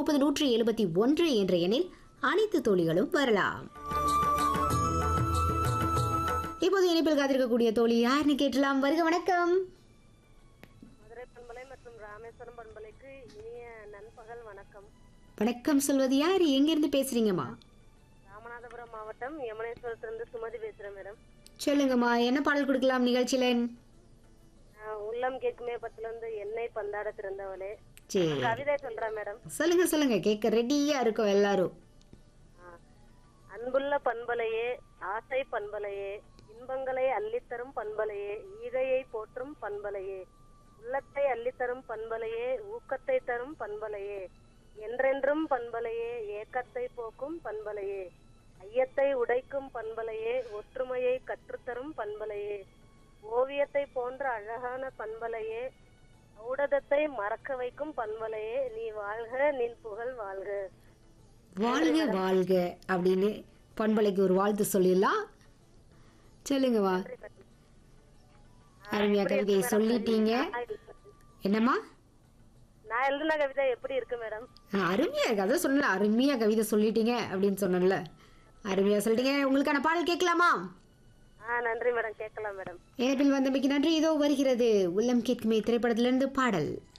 முப்பது நூற்றி எழுபத்தி ஒன்று என்ற எண்ணில் அனைத்து தோழிகளும் வரலாம் இப்போது இணைப்பில் காத்திருக்கக்கூடிய தோழி யாருன்னு கேட்டலாம் வருக வணக்கம் மதுரை பண்பலை மற்றும் ராமேஸ்வரம் பண்பலைக்கு இனிய நண்பகல் வணக்கம் வணக்கம் சொல்வது யார் எங்கிருந்து பேசுறீங்கம்மா ராமநாதபுரம் மாவட்டம் யமனேஸ்வரத்திலிருந்து சுமதி பேசுறேன் மேடம் சொல்லுங்கம்மா என்ன பாடல் கொடுக்கலாம் நிகழ்ச்சியில ஆஹ் உள்ளம் கேட்குமே பத்துல இருந்து எண்ணெய் பந்தாட திறந்தவளே சரி கவிதை சொல்றேன் மேடம் சொல்லுங்க சொல்லுங்க கேட்க ரெடியா இருக்கோம் எல்லாரும் ஆஹ் அன்புள்ள பண்பலையே ஆசை பண்பலையே இன்பங்களை அள்ளித்தரும் பண்பலையே ஈகையை போற்றும் பண்பலையே உள்ளத்தை அள்ளித்தரும் பண்பலையே ஊக்கத்தை தரும் பண்பலையே என்றென்றும் பண்பலையே ஏக்கத்தை போக்கும் பண்பலையே ஐயத்தை உடைக்கும் பண்பலையே ஒற்றுமையை கற்றுத்தரும் பண்பலையே ஓவியத்தை போன்ற அழகான பண்பலையே ஊடகத்தை மறக்க வைக்கும் பண்பலையே நீ வாழ்க நின் புகழ் வாழ்க வாழ்க வாழ்க அப்படின்னு பண்பலைக்கு ஒரு வாழ்த்து சொல்லிடலாம் சொல்லுங்கம்மா அருமையா கவிதையை சொல்லிட்டீங்க என்னம்மா நான் எழுதின கவிதை எப்படி இருக்கு மேடம் ஆ, அருமையா இருக்கு அதான் சொன்னல அருமையா கவிதை சொல்லிட்டீங்க அப்படின்னு சொன்னேன்ல அருமையா சொல்லிட்டீங்க உங்களுக்கான பாடல் கேட்கலாமா ஆ நன்றி மேடம் கேட்கலாம் மேடம் ஏபில் வந்தமைக்கு நன்றி இதோ வருகிறது உள்ளம் கேட்குமே திரைப்படத்திலிருந்து பாடல்